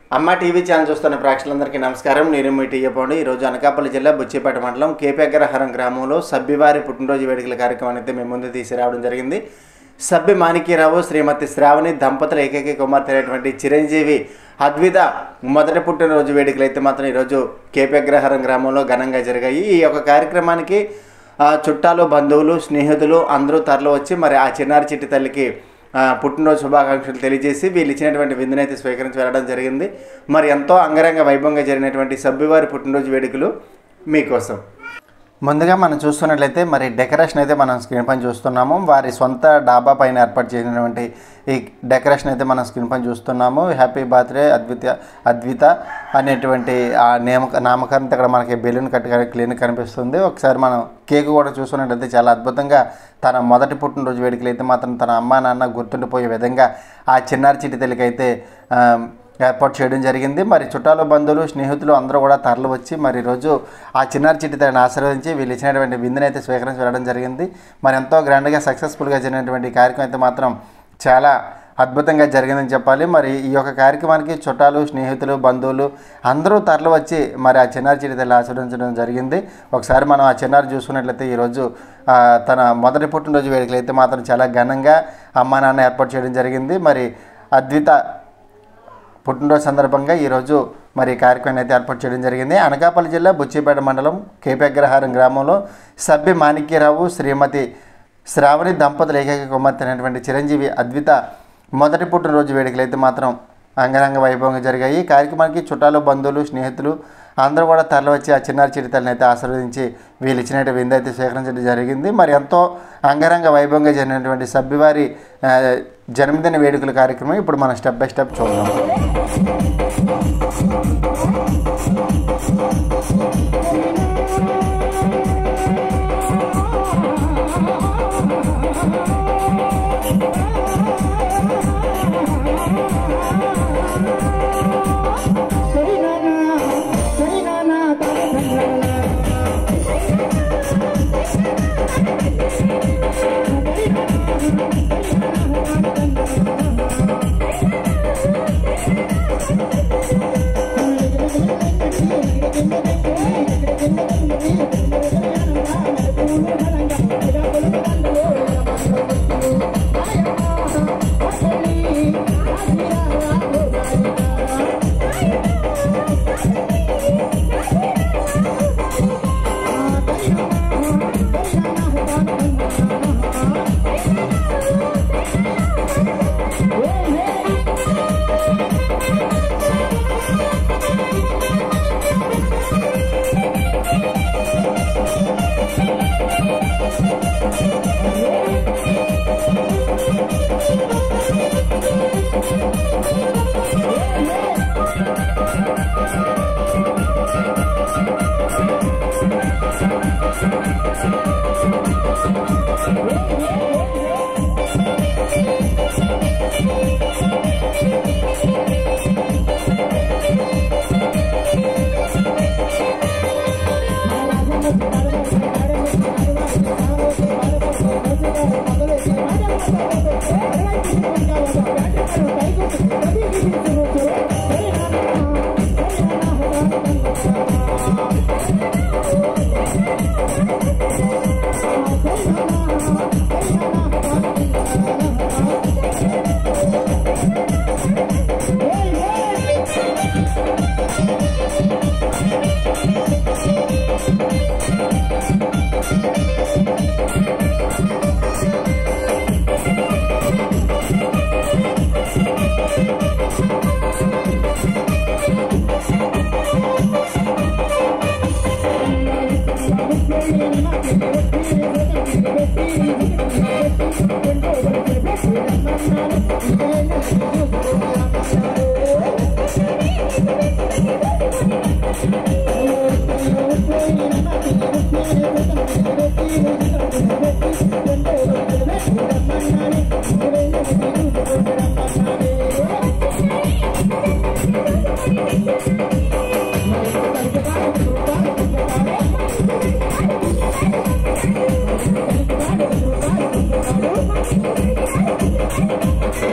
అమ్మ TV channel చూస్తున్న ప్రేక్షకులందరికీ నమస్కారం నేను మీ టీయపోండి ఈరోజు అనకాపల్లి జిల్లా బుచ్చిపేట మండలం కేపగ్రహారం గ్రామంలో సభ్యవారి పుట్టినరోజు వేడుకల కార్యక్రమాన్ని అయితే మేము ముందు తీసుకురావడం జరిగింది సభ్య మాణిక్యరావు శ్రీమతి శ్రావణి దంపతుల ఏకైక కుమార్తె అయినటువంటి చిరంజీవి అద్విత మొదటి పుట్టినరోజు వేడుకలు అయితే మాత్రం ఈరోజు కేపగ్రహారం గ్రామంలో ఘనంగా జరిగాయి ఈ యొక్క కార్యక్రమానికి ఆ, చుట్టాలు బంధువులు స్నేహితులు అందరూ తరలి వచ్చి మరి ఆ చిన్నారి చిట్టి తల్లికి ఆ, పుట్టినరోజు శుభాకాంక్షలు తెలియజేసి వీళ్ళు ఇచ్చినటువంటి విందునైతే స్వీకరించి వెళ్ళడం జరిగింది మరి ఎంతో అంగరంగ వైభవంగా జరిగినటువంటి సభ్యువారి పుట్టినరోజు వేడుకలు మీకోసం ముందుగా మనం చూస్తున్నట్లయితే మరి డెకరేషన్ అయితే మనం స్క్రీన్ పైన చూస్తున్నాము వారి సొంత డాబా పైన ఏర్పాటు చేసినటువంటి ఈ డెకరేషన్ అయితే మనం స్క్రీన్ పైన చూస్తున్నాము హ్యాపీ బర్త్డే అద్విత అద్విత అనేటువంటి ఆ నేమ నామకరణతో ఇక్కడ మనకి బెలూన్ కట్టి క్లీన్ కనిపిస్తుంది ఒకసారి మనం కేక్ కూడా చూసుకున్నట్లయితే చాలా అద్భుతంగా తన మొదటి పుట్టినరోజు వేడుకలు అయితే మాత్రం తన అమ్మా నాన్న గుర్తుండిపోయే విధంగా ఆ చిన్నారి చిట్టి తల్లికి అయితే ఆ, ఏర్పాటు చేయడం జరిగింది మరి చుట్టాలు బంధువులు స్నేహితులు అందరూ కూడా తరలి వచ్చి మరి ఈరోజు ఆ చిన్నారి చిట్టి తనని ఆశీర్వదించి వీళ్ళు ఇచ్చినటువంటి విందుని అయితే స్వీకరించి వెళ్ళడం జరిగింది మరి ఎంతో గ్రాండ్గా సక్సెస్ఫుల్గా జరిగినటువంటి ఈ కార్యక్రమం అయితే మాత్రం చాలా అద్భుతంగా జరిగిందని చెప్పాలి మరి ఈ యొక్క కార్యక్రమానికి చుట్టాలు స్నేహితులు బంధువులు అందరూ తరలి వచ్చి మరి ఆ చిన్నారి చిట్టి తల్లి ఆశీర్వదించడం జరిగింది ఒకసారి మనం ఆ చిన్నారి చూసుకున్నట్లయితే ఈరోజు ఆ, తన మొదటి పుట్టినరోజు వేడుకలు అయితే మాత్రం చాలా ఘనంగా అమ్మా నాన్న ఏర్పాటు చేయడం జరిగింది మరి అద్విత పుట్టినరోజు సందర్భంగా ఈరోజు మరి ఈ కార్యక్రమాన్ని అయితే ఏర్పాటు చేయడం జరిగింది అనకాపల్లి జిల్లా బుచ్చిపేట మండలం కేపగ్రహారం గ్రామంలో సభ్య మాణిక్యరావు శ్రీమతి శ్రావణి దంపతుల ఏకైక కుమార్తె అయినటువంటి చిరంజీవి అద్విత మొదటి పుట్టినరోజు వేడుకలు అయితే మాత్రం అంగరంగ వైభవంగా జరిగాయి ఈ కార్యక్రమానికి చుట్టాలు బంధువులు స్నేహితులు అందరూ కూడా తరలి వచ్చి ఆ చిన్నారి చిరుతల్ని అయితే ఆశీర్వదించి వీళ్ళు ఇచ్చినట్టు విందు అయితే స్వీకరించడం జరిగింది మరి ఎంతో అంగరంగ వైభవంగా జరిగినటువంటి సభ్యవారి ఆ, జన్మదిన వేడుకల కార్యక్రమం ఇప్పుడు మనం స్టెప్ బై స్టెప్ చూద్దాం Thank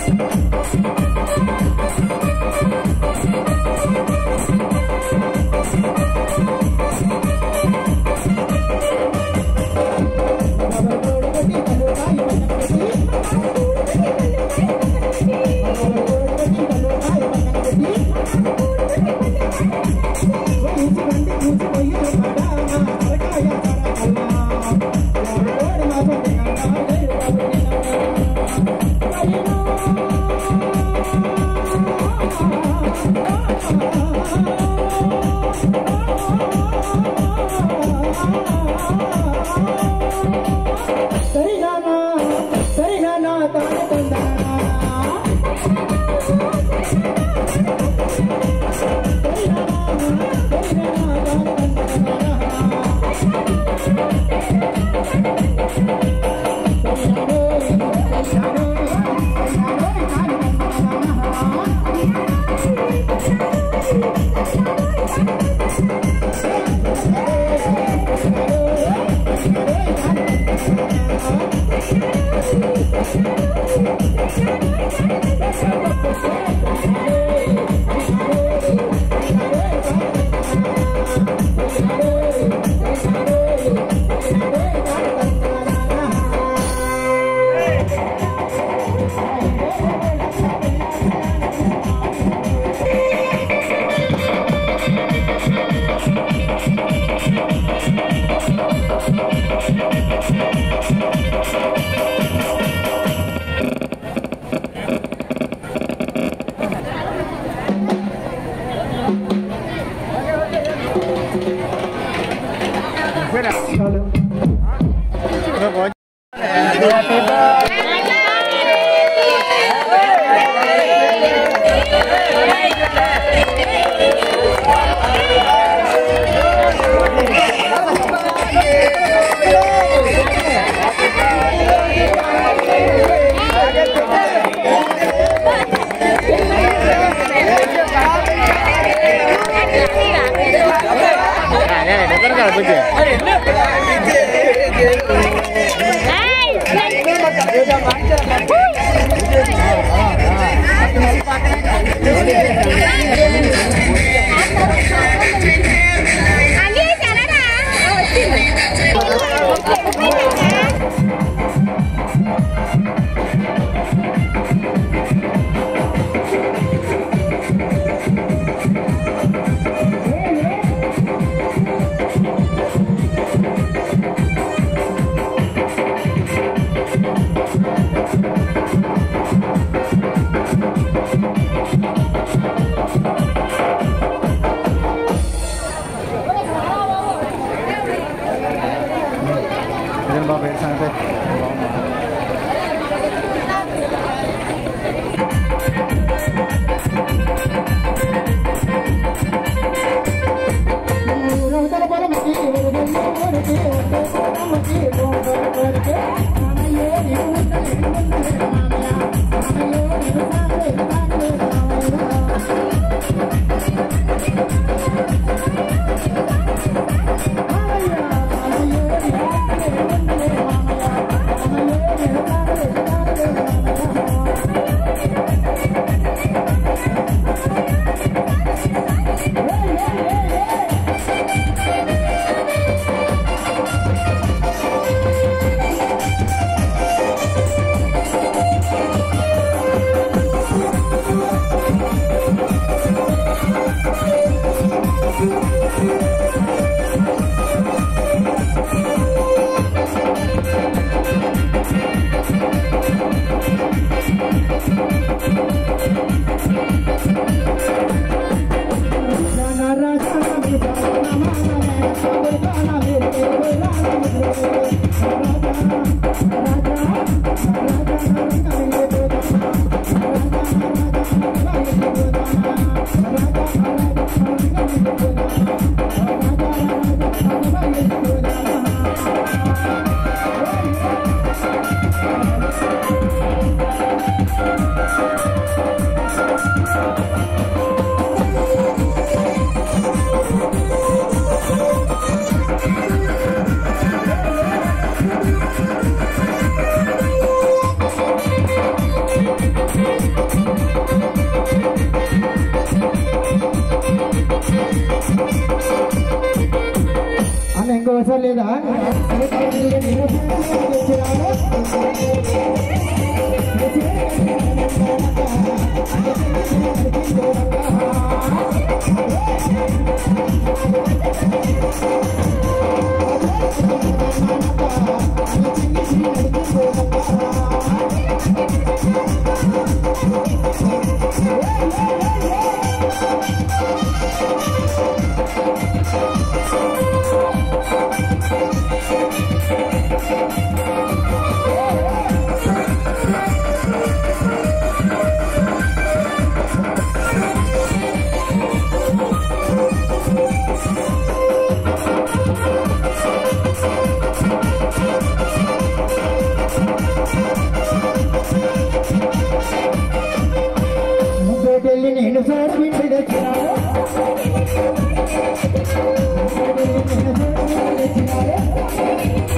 Thank you. ముగ్గోటెల్లి నేను సార్ ఇంటి తెచ్చినాను ముగ్గోటెల్లి నేను సార్ ఇంటి తెచ్చినాను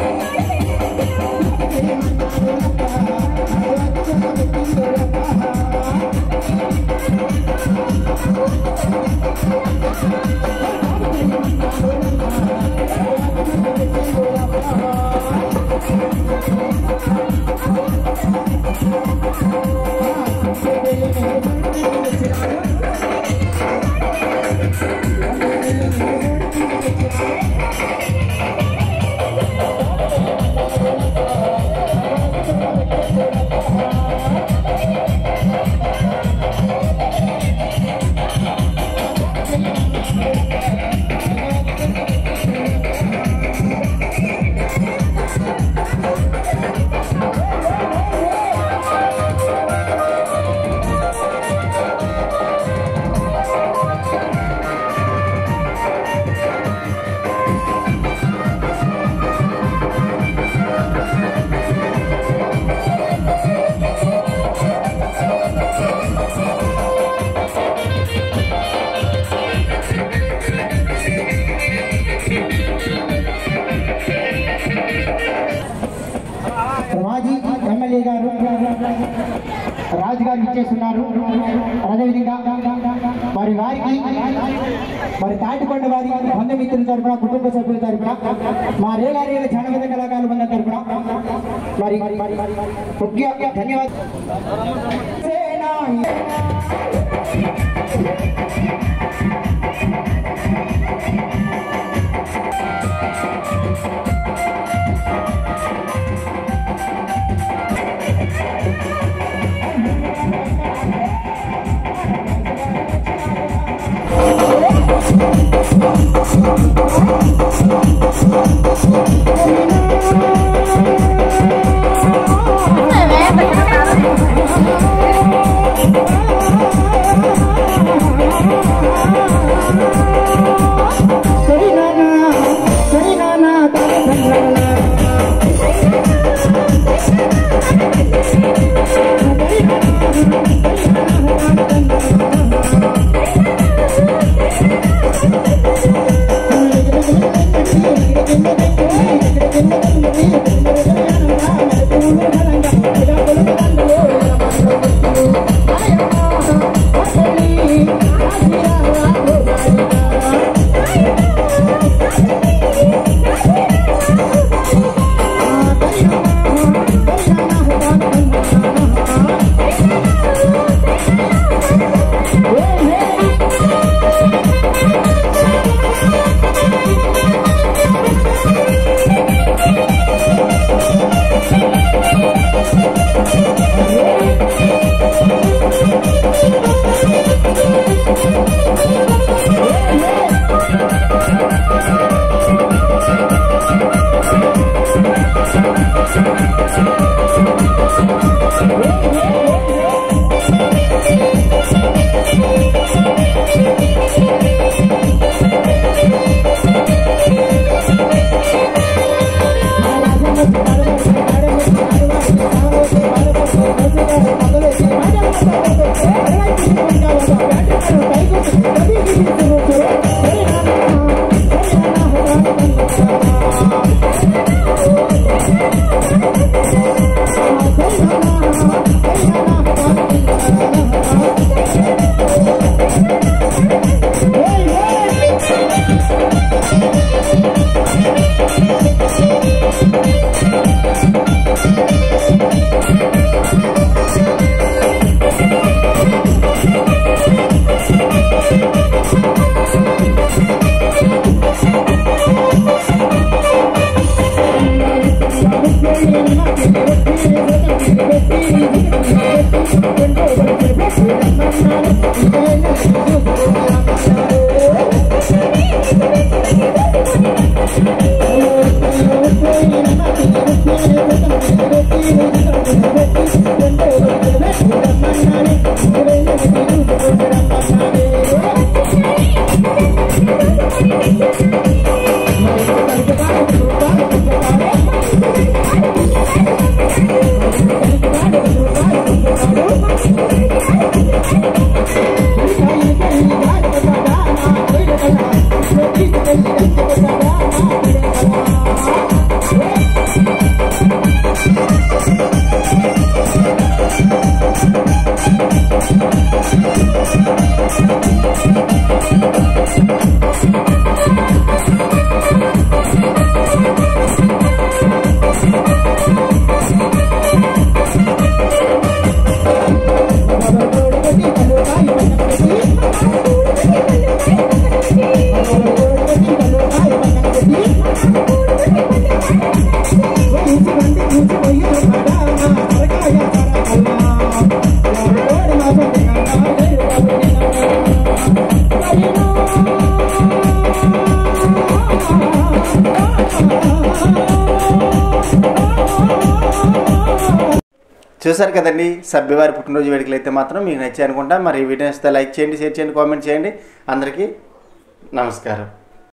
మాజీ ఎమ్మెల్యే గారు రాజు గారు ఇచ్చేస్తున్నారు అదేవిధంగా మరి వారికి మరి తాటికొండ వారి బంధుమిత్రుల తరపున కుటుంబ సభ్యుల తరపున మా రేలారేల జానపద కళాకారుల బృందం తరపున మరి ముఖ్య ధన్యవాదాలు Thank you. చూసారు కదండి సభ్యవారి పుట్టినరోజు వేడుకలు అయితే మాత్రం మీకు నచ్చాయి అనుకుంటా మరి ఈ వీడియోస్ లైక్ చేయండి షేర్ చేయండి కామెంట్ చేయండి అందరికీ నమస్కారం